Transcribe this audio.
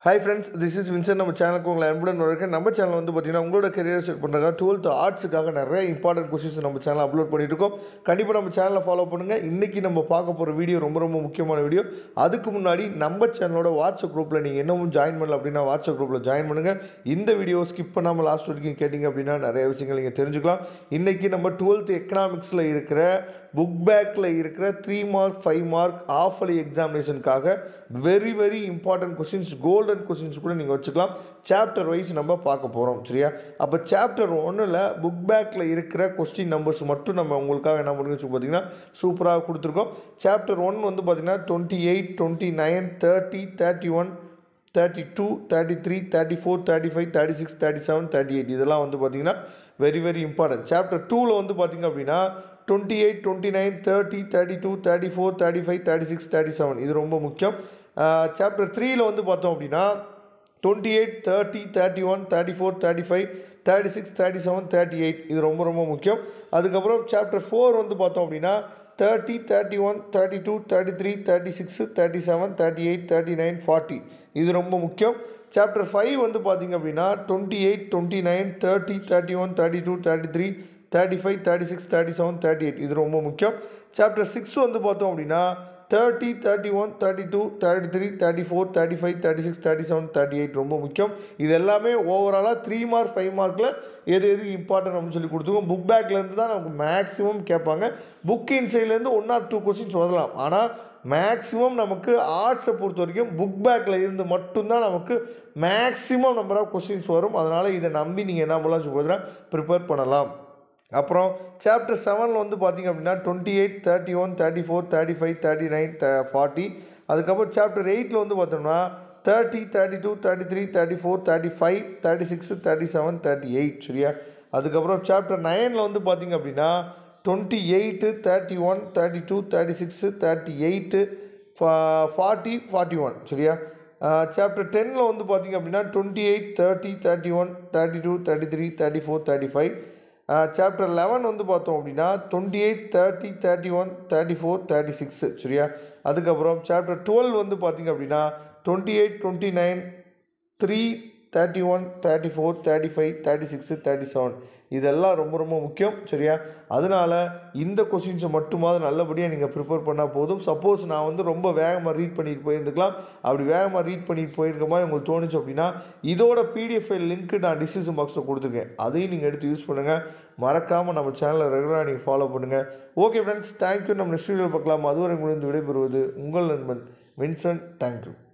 hi friends this is Vinson நம்ம சேனலுக்கு உங்களை அன்புடன் வரவேற்கிறேன் நம்ம சேனல் வந்து பார்த்தீங்கன்னா உங்களோட கரியர் செட் பண்ணுறாங்க டுவெல்த் ஆர்ட்ஸுக்காக நிறைய இம்பார்ட்டன்ட் கொஸ்டின்ஸ் நம்ம சேனல் அப்லோட் பண்ணிட்டு இருக்கோம் கண்டிப்பாக நம்ம சேனலை ஃபாலோ பண்ணுங்கள் இன்றைக்கி நம்ம பார்க்க போகிற வீடியோ ரொம்ப ரொம்ப முக்கியமான வீடியோ அதுக்கு முன்னாடி நம்ம சேனலோட வாட்ஸ்அப் குரூப்பில் நீங்கள் இன்னமும் ஜாயின் பண்ணல அப்படின்னா வாட்ஸ்அப் குரூப்பில் ஜாயின் பண்ணுங்கள் இந்த வீடியோ ஸ்கிப் பண்ணாமல் லாஸ்ட் வரைக்கும் கேட்டிங்க அப்படின்னா நிறைய விஷயங்கள் நீங்கள் தெரிஞ்சுக்கலாம் இன்றைக்கி நம்ம டுவெல்த் எக்கனாமிக்ஸில் இருக்கிற புக் பேக்கில் இருக்கிற three mark five mark half yearly எக்ஸாமினேஷனுக்காக very very important questions golden questions கூட நீங்கள் வச்சுக்கலாம் சாப்டர் வைஸ் நம்ம பார்க்க போகிறோம் சரியா அப்போ சாப்டர் ஒன்றில் புக் பேக்கில் இருக்கிற கொஸ்டின் நம்பர்ஸ் மட்டும் நம்ம உங்களுக்காக என்ன பண்ணுங்க பார்த்தீங்கன்னா சூப்பராக கொடுத்துருக்கோம் சாப்டர் ஒன் வந்து பார்த்தீங்கன்னா twenty eight twenty nine thirty thirty one thirty two thirty three thirty four thirty five thirty six thirty seven thirty eight இதெல்லாம் வந்து பார்த்தீங்கன்னா வெரி வெரி இம்பார்ட்டன்ட் சாப்டர் டூவில் வந்து பார்த்தீங்க அப்படின்னா twenty eight twenty nine thirty thirty two thirty four thirty five thirty six thirty seven இது ரொம்ப முக்கியம் சாப்டர் த்ரீயில் வந்து பார்த்தோம் அப்படின்னா twenty eight thirty thirty one thirty four thirty five thirty six thirty seven thirty eight இது ரொம்ப ரொம்ப முக்கியம் அதுக்கப்புறம் சாப்டர் ஃபோர் வந்து பார்த்தோம் அப்படின்னா thirty thirty one thirty two thirty three thirty six thirty seven thirty eight thirty nine forty இது ரொம்ப முக்கியம் சாப்டர் ஃபைவ் வந்து பார்த்திங்க அப்படின்னா twenty eight twenty nine thirty thirty one thirty two thirty three thirty five thirty six thirty seven thirty eight இது ரொம்ப முக்கியம் chapter six வந்து பார்த்தோம் அப்படின்னா thirty thirty one thirty two thirty three thirty four thirty five thirty six thirty seven thirty eight ரொம்ப முக்கியம் இது எல்லாமே ஓவராலாக த்ரீ மார்க் ஃபைவ் மார்க்கில் எது எது இம்பார்ட்டன்ட் அப்படின்னு சொல்லி கொடுத்துருக்கோம் புக் பேக்லேருந்து தான் நமக்கு மேக்ஸிமம் கேட்பாங்க புக் இன்சைட்லேருந்து ஒன் ஆர் டூ கொஸ்டின்ஸ் வரலாம் ஆனால் மேக்ஸிமம் நமக்கு ஆர்ட்ஸை பொறுத்த வரைக்கும் புக் பேக்கில் இருந்து மட்டும்தான் நமக்கு மேக்ஸிமம் நம்பர் ஆஃப் கொஸ்டின்ஸ் வரும் அதனால் இதை நம்பி நீங்கள் என்ன பண்ணலாம் சொல்லி ப்ரிப்பேர் பண்ணலாம் அப்புறம் சாப்டர் செவனில் வந்து பார்த்திங்க அப்படின்னா twenty eight thirty one thirty four thirty five thirty nine forty அதுக்கப்புறம் சாப்டர் எயிட்டில் வந்து பார்த்தோம்னா thirty thirty two thirty three thirty four thirty five thirty six thirty seven thirty eight சரியா அதுக்கப்புறம் சாப்டர் நைனில் வந்து பார்த்திங்க அப்படின்னா twenty eight thirty one thirty two thirty six thirty eight forty forty one சரியா சாப்டர் டென்னில் வந்து பார்த்திங்க அப்படின்னா twenty eight thirty thirty one thirty two thirty three thirty four thirty five chapter eleven வந்து பார்த்தோம் அப்படின்னா twenty eight thirty thirty one thirty four thirty six சரியா அதுக்கப்புறம் சாப்டர் டுவெல் வந்து பார்த்திங்க அப்படின்னா twenty eight twenty nine three thirty one thirty four thirty five thirty six thirty seven இதெல்லாம் ரொம்ப ரொம்ப முக்கியம் சரியா அதனால் இந்த கொஸ்டின்ஸை மட்டுமாவது நல்லபடியாக நீங்கள் ப்ரிப்பேர் பண்ணால் போதும் சப்போஸ் நான் வந்து ரொம்ப வேகமாக ரீட் பண்ணிட்டு போயிருந்துக்கலாம் அப்படி வேகமாக ரீட் பண்ணிட்டு போயிருக்க மாதிரி உங்களுக்கு தோணுச்சு அப்படின்னா இதோட பிடிஎஃப் ஃபைல் லிங்க் நான் டிஸ்கிரிப்ஷன் பாக்ஸில் கொடுத்துருக்கேன் அதையும் நீங்கள் எடுத்து யூஸ் பண்ணுங்கள் மறக்காமல் நம்ம சேனலை ரெகுலராக நீங்கள் ஃபாலோ பண்ணுங்கள் ஓகே ஃப்ரெண்ட்ஸ் தேங்க்யூ நம்ம நெக்ஸ்ட் வீடியோ பார்க்கலாம் அதுவரை முடிந்து விடைபெறுவது உங்கள் நண்பன் வின்சன் தேங்க்யூ